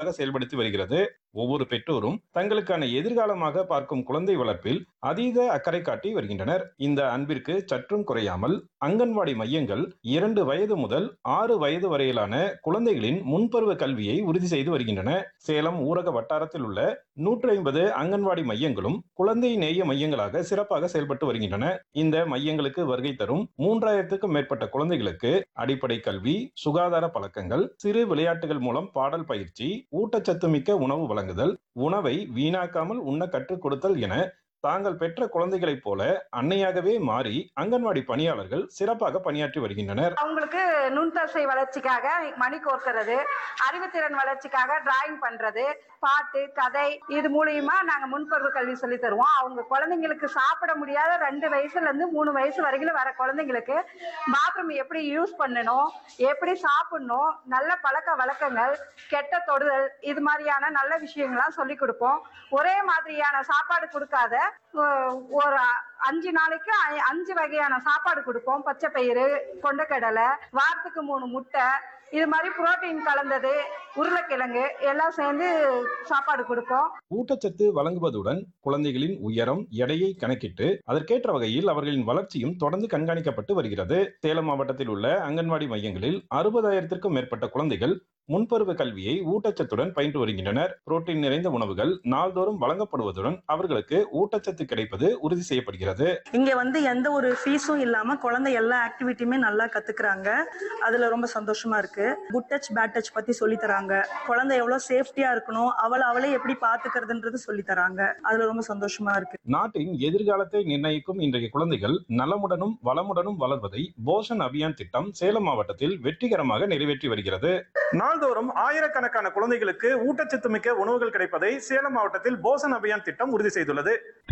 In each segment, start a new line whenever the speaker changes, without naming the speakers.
சிறப்பாக செயல்படுத்தி வருகிறது ஒவ்வொரு பெற்றோரும் தங்களுக்கான எதிர்காலமாக பார்க்கும் குழந்தை வளர்ப்பில் அதீத அக்கறை காட்டி வருகின்றனர் இந்த அன்பிற்கு சற்றும் குறையாமல் அங்கன்வாடி மையங்கள் இரண்டு வயது முதல் ஆறு வயது வரையிலான குழந்தைகளின் முன்பருவ கல்வியை உறுதி செய்து வருகின்றன சேலம் ஊரக வட்டாரத்தில் உள்ள நூற்றி ஐம்பது அங்கன்வாடி மையங்களும் குழந்தை நேய மையங்களாக சிறப்பாக செயல்பட்டு வருகின்றன இந்த மையங்களுக்கு வருகை தரும் மூன்றாயிரத்துக்கும் மேற்பட்ட குழந்தைகளுக்கு அடிப்படை கல்வி சுகாதார பழக்கங்கள் சிறு விளையாட்டுகள் மூலம் பாடல் பயிற்சி ஊட்டச்சத்து மிக்க உணவு வழங்குதல் உணவை வீணாக்காமல் உண்ண கற்றுக் கொடுத்தல் என தாங்கள் பெற்ற குழந்தைகளைப் போல அன்னையாகவே மாறி அங்கன்வாடி பணியாளர்கள் சிறப்பாக பணியாற்றி வருகின்றனர்
அவங்களுக்கு நுண்தசை வளர்ச்சிக்காக மணி கோர்க்கிறது அறிவுத்திறன் வளர்ச்சிக்காக டிராயிங் பண்றது பாட்டு கதை இது மூலியமா நாங்க முன்பருவ கல்வி சொல்லி தருவோம் அவங்க குழந்தைங்களுக்கு சாப்பிட முடியாத ரெண்டு வயசுல இருந்து மூணு வயசு வரைக்கும் வர குழந்தைங்களுக்கு பாத்ரூம் எப்படி யூஸ் பண்ணணும் எப்படி சாப்பிடணும் நல்ல பழக்க வழக்கங்கள் கெட்ட தொடுதல் இது மாதிரியான நல்ல விஷயங்கள்லாம் சொல்லி கொடுப்போம் ஒரே மாதிரியான சாப்பாடு கொடுக்காத ஒ- ஒரு அஞ்சு நாளைக்கு ஐ- அஞ்சு வகையான சாப்பாடு கொடுப்போம் பச்சை பயிறு கொண்டக்கடலை வாரத்துக்கு மூணு முட்டை இது மாதிரி புரோட்டீன் கலந்தது உருளைக்கிழங்கு எல்லாம் சேர்ந்து சாப்பாடு கொடுப்போம்
ஊட்டச்சத்து வழங்குவதுடன் குழந்தைகளின் உயரம் எடையை கணக்கிட்டு அதற்கேற்ற வகையில் அவர்களின் வளர்ச்சியும் தொடர்ந்து கண்காணிக்கப்பட்டு வருகிறது சேலம் மாவட்டத்தில் உள்ள அங்கன்வாடி மையங்களில் அறுபதாயிரத்திற்கும் மேற்பட்ட குழந்தைகள் முன்பருவ கல்வியை ஊட்டச்சத்துடன் பயின்று வருகின்றனர் புரோட்டீன் நிறைந்த உணவுகள் நாள்தோறும் வழங்கப்படுவதுடன் அவர்களுக்கு ஊட்டச்சத்து கிடைப்பது உறுதி செய்யப்படுகிறது
இங்க வந்து எந்த ஒரு ஃபீஸும் இல்லாம குழந்தை எல்லா ஆக்டிவிட்டியுமே நல்லா கத்துக்கிறாங்க அதுல ரொம்ப சந்தோஷமா இருக்கு குட் டச் பேட் டச் பத்தி சொல்லி தராங்க குழந்தை எவ்வளவு சேஃப்டியா இருக்கணும் அவளை அவளே எப்படி பாத்துக்கிறதுன்றது சொல்லி தராங்க அதுல ரொம்ப சந்தோஷமா இருக்கு
நாட்டின் எதிர்காலத்தை நிர்ணயிக்கும் இன்றைய குழந்தைகள் நலமுடனும் வளமுடனும் வளர்வதை போஷன் அபியான் திட்டம் சேலம் மாவட்டத்தில் வெற்றிகரமாக நிறைவேற்றி வருகிறது நாள்தோறும் ஆயிரக்கணக்கான குழந்தைகளுக்கு ஊட்டச்சத்து மிக்க உணவுகள் கிடைப்பதை சேலம் மாவட்டத்தில் போஷன் அபியான் திட்டம் உறுதி செய்துள்ளது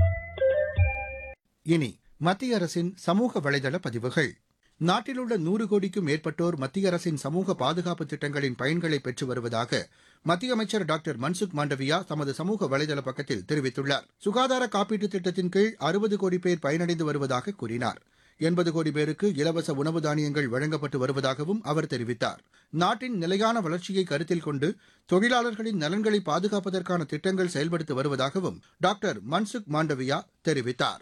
இனி மத்திய அரசின் சமூக வலைதள பதிவுகள் நாட்டிலுள்ள நூறு கோடிக்கும் மேற்பட்டோர் மத்திய அரசின் சமூக பாதுகாப்பு திட்டங்களின் பயன்களை பெற்று வருவதாக மத்திய அமைச்சர் டாக்டர் மன்சுக் மாண்டவியா தமது சமூக வலைதள பக்கத்தில் தெரிவித்துள்ளார் சுகாதார காப்பீட்டுத் திட்டத்தின் கீழ் அறுபது கோடி பேர் பயனடைந்து வருவதாக கூறினார் எண்பது கோடி பேருக்கு இலவச உணவு தானியங்கள் வழங்கப்பட்டு வருவதாகவும் அவர் தெரிவித்தார் நாட்டின் நிலையான வளர்ச்சியை கருத்தில் கொண்டு தொழிலாளர்களின் நலன்களை பாதுகாப்பதற்கான திட்டங்கள் செயல்படுத்தி வருவதாகவும் டாக்டர் மன்சுக் மாண்டவியா தெரிவித்தார்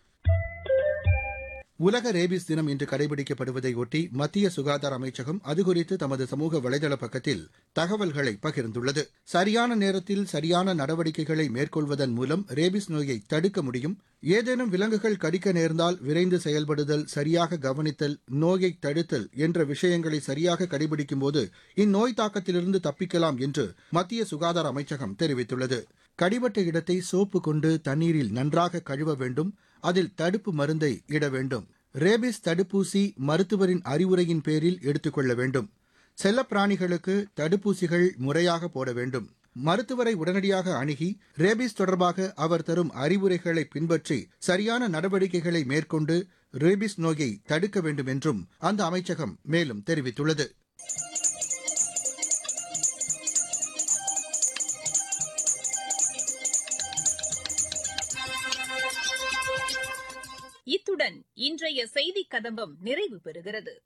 உலக ரேபிஸ் தினம் இன்று கடைபிடிக்கப்படுவதை ஒட்டி மத்திய சுகாதார அமைச்சகம் அது குறித்து தமது சமூக வலைதள பக்கத்தில் தகவல்களை பகிர்ந்துள்ளது சரியான நேரத்தில் சரியான நடவடிக்கைகளை மேற்கொள்வதன் மூலம் ரேபிஸ் நோயை தடுக்க முடியும் ஏதேனும் விலங்குகள் கடிக்க நேர்ந்தால் விரைந்து செயல்படுதல் சரியாக கவனித்தல் நோயை தடுத்தல் என்ற விஷயங்களை சரியாக கடைபிடிக்கும் போது இந்நோய் தாக்கத்திலிருந்து தப்பிக்கலாம் என்று மத்திய சுகாதார அமைச்சகம் தெரிவித்துள்ளது கடிபட்ட இடத்தை சோப்பு கொண்டு தண்ணீரில் நன்றாக கழுவ வேண்டும் அதில் தடுப்பு மருந்தை இட வேண்டும் ரேபிஸ் தடுப்பூசி மருத்துவரின் அறிவுரையின் பேரில் எடுத்துக்கொள்ள வேண்டும் செல்லப்பிராணிகளுக்கு தடுப்பூசிகள் முறையாக போட வேண்டும் மருத்துவரை உடனடியாக அணுகி ரேபிஸ் தொடர்பாக அவர் தரும் அறிவுரைகளை பின்பற்றி சரியான நடவடிக்கைகளை மேற்கொண்டு ரேபிஸ் நோயை தடுக்க வேண்டும் என்றும் அந்த அமைச்சகம் மேலும் தெரிவித்துள்ளது
இத்துடன் இன்றைய செய்திக் கதம்பம் நிறைவு பெறுகிறது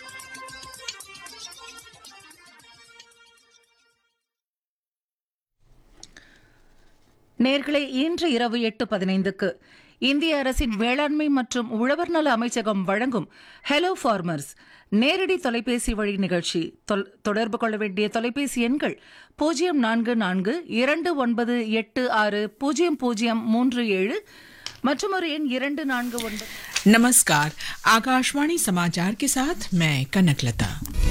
நேர்களை இன்று இரவு எட்டு பதினைந்துக்கு இந்திய அரசின் வேளாண்மை மற்றும் உழவர் நல அமைச்சகம் வழங்கும் ஹலோ ஃபார்மர்ஸ் நேரடி தொலைபேசி வழி நிகழ்ச்சி தொல்- தொடர்பு கொள்ள வேண்டிய தொலைபேசி எண்கள் பூஜ்ஜியம் நான்கு நான்கு இரண்டு ஒன்பது எட்டு ஆறு பூஜ்ஜியம் பூஜ்ஜியம் மூன்று ஏழு மற்றும் ஒரு எண் இரண்டு நான்கு ஒன்பது
नमस्कार आकाशवाणी समाचार के साथ मैं कनकलता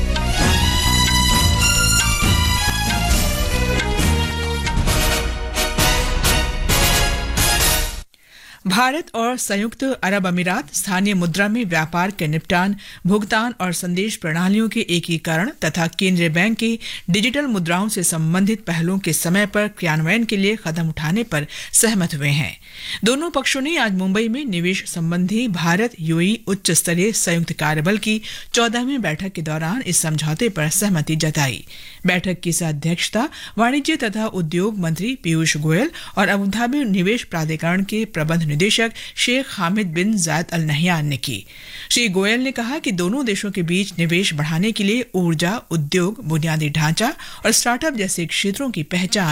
भारत और संयुक्त अरब अमीरात स्थानीय मुद्रा में व्यापार के निपटान भुगतान और संदेश प्रणालियों के एकीकरण तथा केंद्रीय बैंक की डिजिटल मुद्राओं से संबंधित पहलों के समय पर क्रियान्वयन के लिए कदम उठाने पर सहमत हुए हैं दोनों पक्षों ने आज मुंबई में निवेश संबंधी भारत यूई उच्च स्तरीय संयुक्त कार्यबल की चौदहवीं बैठक के दौरान इस समझौते पर सहमति जताई बैठक की अध्यक्षता वाणिज्य तथा उद्योग मंत्री पीयूष गोयल और अबुधाबी निवेश प्राधिकरण के प्रबंध निदेशक शेख हामिद बिन जायद अल नहयान ने की श्री गोयल ने कहा कि दोनों देशों के बीच निवेश बढ़ाने के लिए ऊर्जा उद्योग बुनियादी ढांचा और स्टार्टअप जैसे क्षेत्रों की पहचान